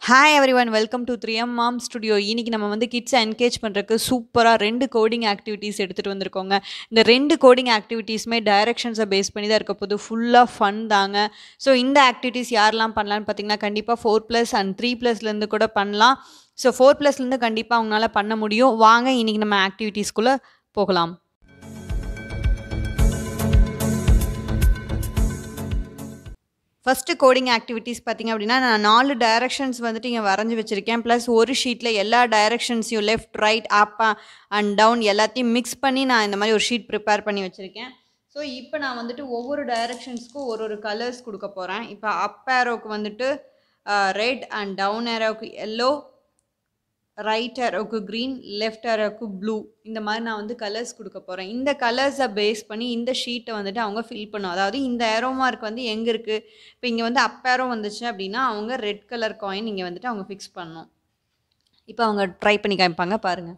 hi everyone welcome to three M mom studio இன்னைக்கு நம்ம வந்து கிட்ஸை என்கேஜ் பண்ணுறதுக்கு சூப்பராக ரெண்டு கோடிங் ஆக்டிவிட்டீஸ் எடுத்துகிட்டு வந்திருக்கோங்க இந்த ரெண்டு கோடிங் ஆக்டிவிட்டீஸுமே டைரக்ஷன்ஸை பேஸ் பண்ணி தான் இருக்க போது ஃபுல்லாக ஃபன் தாங்க ஸோ இந்த ஆக்டிவிட்டீஸ் யாரெல்லாம் பண்ணலான்னு பார்த்தீங்கன்னா கண்டிப்பாக ஃபோர் ப்ளஸ் அண்ட் த்ரீ ப்ளஸ்லேருந்து கூட பண்ணலாம் ஸோ ஃபோர் ப்ளஸ்லேருந்து கண்டிப்பாக அவங்களால பண்ண முடியும் வாங்க இன்றைக்கி நம்ம ஆக்டிவிட்டீஸ்குள்ளே போகலாம் ஃபஸ்ட்டு கோடிங் ஆக்டிவிட்டீஸ் பார்த்திங்க அப்படின்னா நான் நாலு டைரக்ஷன்ஸ் வந்துட்டு இங்கே வரைஞ்சி வச்சுருக்கேன் ப்ளஸ் ஒரு ஷீட்டில் எல்லா டைரக்ஷன்ஸையும் left right up and down எல்லாத்தையும் மிக்ஸ் பண்ணி நான் இந்த மாதிரி ஒரு ஷீட் ப்ரிப்பேர் பண்ணி வச்சுருக்கேன் ஸோ இப்போ நான் வந்துட்டு ஒவ்வொரு டைரக்ஷன்ஸ்க்கும் ஒரு ஒரு கலர்ஸ் கொடுக்க போகிறேன் இப்போ அப் ஏரோக்கு வந்துட்டு ரெட் அண்ட் டவுன் ஏரோவுக்கு எல்லோ ரைட் ஏரோக்கு க்ரீன் லெஃப்ட் ஏரோக்கு ப்ளூ இந்த மாதிரி நான் வந்து கலர்ஸ் கொடுக்க போகிறேன் இந்த கலர்ஸை பேஸ் பண்ணி இந்த ஷீட்டை வந்துட்டு அவங்க ஃபில் பண்ணும் அதாவது இந்த ஏரோ மார்க் வந்து எங்கே இருக்குது இப்போ இங்கே வந்து அப் ஏரோ வந்துச்சு அப்படின்னா அவங்க ரெட் கலர் காயின் இங்கே வந்துட்டு அவங்க ஃபிக்ஸ் பண்ணணும் இப்போ அவங்க ட்ரை பண்ணி காமிப்பாங்க பாருங்கள்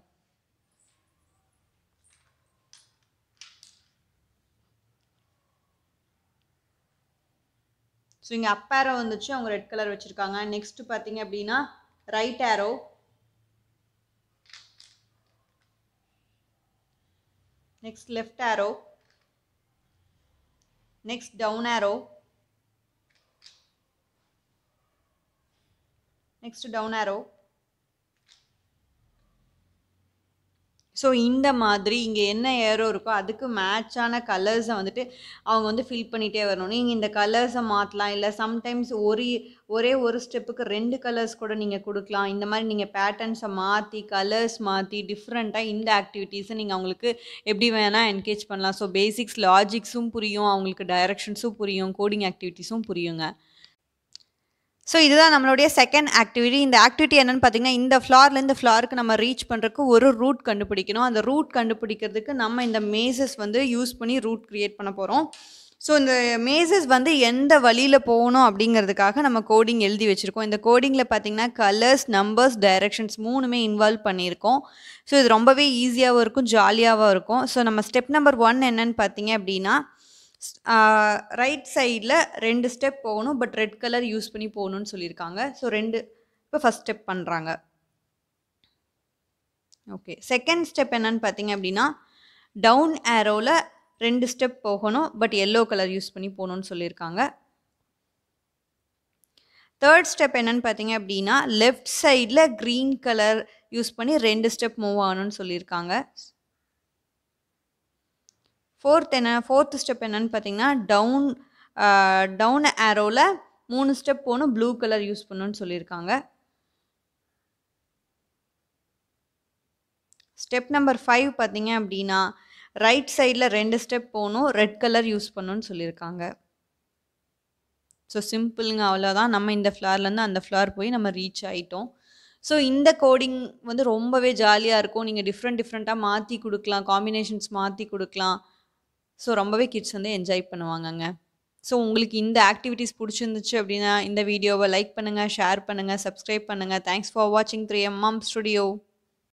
ஸோ இங்கே அப் ஏரோ வந்துச்சு அவங்க ரெட் கலர் வச்சுருக்காங்க நெக்ஸ்ட் பார்த்தீங்க அப்படின்னா right arrow next left arrow next down arrow next down arrow so இந்த மாதிரி இங்கே என்ன ஏரோ இருக்கோ அதுக்கு மேட்சான கலர்ஸை வந்துட்டு அவங்க வந்து ஃபில் பண்ணிகிட்டே வரணும் நீங்கள் இந்த கலர்ஸை மாற்றலாம் இல்லை சம்டைம்ஸ் ஒரு ஒரே ஒரு ஸ்டெப்புக்கு ரெண்டு கலர்ஸ் கூட நீங்கள் கொடுக்கலாம் இந்த மாதிரி நீங்கள் பேட்டர்ன்ஸை மாற்றி கலர்ஸ் மாற்றி டிஃப்ரெண்ட்டாக இந்த ஆக்டிவிட்டீஸை நீங்கள் அவங்களுக்கு எப்படி வேணால் என்கேஜ் பண்ணலாம் ஸோ பேசிக்ஸ் லாஜிக்ஸும் புரியும் அவங்களுக்கு டைரக்ஷன்ஸும் புரியும் கோடிங் ஆக்டிவிட்டீஸும் புரியுங்க ஸோ இதுதான் நம்மளுடைய செகண்ட் ஆக்டிவிட்டி இந்த ஆக்டிவிட்டி என்னென்னு பார்த்தீங்கன்னா இந்த ஃப்ளார்லேருந்து ஃப்ளாருக்கு நம்ம ரீச் பண்ணுறதுக்கு ஒரு ரூட் கண்டுபிடிக்கணும் அந்த ரூட் கண்டுபிடிக்கிறதுக்கு நம்ம இந்த மேசஸ் வந்து யூஸ் பண்ணி ரூட் க்ரியேட் பண்ண போகிறோம் ஸோ இந்த மேசஸ் வந்து எந்த வழியில் போகணும் அப்படிங்கிறதுக்காக நம்ம கோடிங் எழுதி வச்சுருக்கோம் இந்த கோடிங்கில் பார்த்தீங்கன்னா கலர்ஸ் நம்பர்ஸ் டைரக்ஷன்ஸ் மூணுமே இன்வால்வ் பண்ணியிருக்கோம் ஸோ இது ரொம்பவே ஈஸியாகவும் இருக்கும் ஜாலியாகவும் இருக்கும் ஸோ நம்ம ஸ்டெப் நம்பர் ஒன் என்னன்னு பார்த்தீங்க அப்படின்னா ரைட் சைடில் ரெண்டு ஸ்டெப் போகணும் பட் ரெட் கலர் யூஸ் பண்ணி போகணும்னு சொல்லியிருக்காங்க ஸோ ரெண்டு இப்போ ஃபஸ்ட் ஸ்டெப் பண்ணுறாங்க ஓகே செகண்ட் ஸ்டெப் என்னன்னு பார்த்தீங்க அப்படின்னா டவுன் ஏரோவில் ரெண்டு ஸ்டெப் போகணும் பட் எல்லோ கலர் யூஸ் பண்ணி போகணும்னு சொல்லியிருக்காங்க தேர்ட் ஸ்டெப் என்னன்னு பார்த்தீங்க அப்படின்னா லெஃப்ட் சைடில் க்ரீன் கலர் யூஸ் பண்ணி ரெண்டு ஸ்டெப் மூவ் ஆகணும்னு சொல்லியிருக்காங்க ஃபோர்த் என்ன ஃபோர்த் ஸ்டெப் என்னன்னு பார்த்தீங்கன்னா டவுன் டவுன் ஏரோவில் மூணு ஸ்டெப் போகணும் ப்ளூ கலர் யூஸ் பண்ணணும்னு சொல்லியிருக்காங்க ஸ்டெப் நம்பர் ஃபைவ் பார்த்தீங்க அப்படின்னா ரைட் சைடில் ரெண்டு ஸ்டெப் போகணும் ரெட் கலர் யூஸ் பண்ணணும்னு சொல்லியிருக்காங்க ஸோ சிம்பிளுங்க அவ்வளோதான் நம்ம இந்த ஃப்ளார்லேருந்து அந்த ஃப்ளார் போய் நம்ம ரீச் ஆகிட்டோம் ஸோ இந்த கோடிங் வந்து ரொம்பவே ஜாலியாக இருக்கும் நீங்கள் டிஃப்ரெண்ட் டிஃப்ரெண்ட்டாக மாற்றி கொடுக்கலாம் காம்பினேஷன்ஸ் மாற்றி கொடுக்கலாம் ஸோ ரொம்பவே கிட்ஸ் வந்து என்ஜாய் பண்ணுவாங்கங்க ஸோ உங்களுக்கு இந்த ஆக்டிவிட்டீஸ் பிடிச்சிருந்துச்சு அப்படின்னா இந்த வீடியோவை லைக் பண்ணுங்கள் ஷேர் பண்ணுங்கள் சப்ஸ்கிரைப் பண்ணுங்கள் தேங்க்ஸ் ஃபார் வாட்சிங் த்ரீ எம் மாம் ஸ்டுடியோ